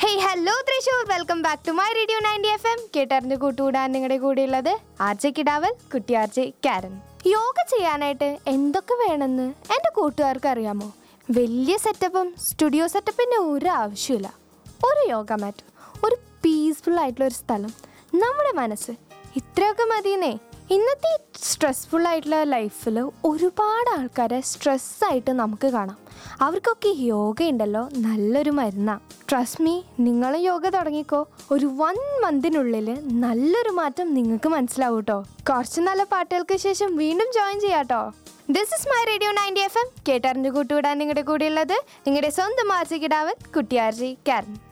hey hello Thrissur welcome back to my radio ninety F M കേട്ടറിഞ്ഞ് കൂട്ടുകൂടാൻ നിങ്ങളുടെ കൂടെയുള്ളത് ആർജെ കിടാവൽ കുട്ടി ആർജെ കാരൻ യോഗ ചെയ്യാനായിട്ട് എന്തൊക്കെ വേണമെന്ന് എൻ്റെ കൂട്ടുകാർക്ക് അറിയാമോ വലിയ സെറ്റപ്പും സ്റ്റുഡിയോ സെറ്റപ്പിൻ്റെ ഒരു ആവശ്യമില്ല ഒരു യോഗ മാറ്റ് ഒരു പീസ്ഫുൾ ആയിട്ടുള്ള ഒരു സ്ഥലം നമ്മുടെ മനസ്സ് ഇത്രയൊക്കെ മതിയെന്നേ ഇന്നത്തെ സ്ട്രെസ്ഫുൾ ആയിട്ടുള്ള ലൈഫിൽ ഒരുപാട് ആൾക്കാരെ സ്ട്രെസ്സായിട്ട് നമുക്ക് കാണാം അവർക്കൊക്കെ യോഗ ഉണ്ടല്ലോ നല്ലൊരു മരുന്നാണ് ട്രസ്റ്റ് മീ നിങ്ങൾ യോഗ തുടങ്ങിക്കോ ഒരു വൺ മന്തിനുള്ളിൽ നല്ലൊരു മാറ്റം നിങ്ങൾക്ക് മനസ്സിലാവും കേട്ടോ കുറച്ച് നല്ല പാട്ടുകൾക്ക് ശേഷം വീണ്ടും ജോയിൻ ചെയ്യാട്ടോ this is my radio ninety F M കേട്ടറിഞ്ഞു കൂട്ടുകൂടാൻ നിങ്ങളുടെ കൂടെയുള്ളത് നിങ്ങളുടെ സ്വന്തം ആർജി കിടാവൻ കുട്ടിയാർജി കാരൻ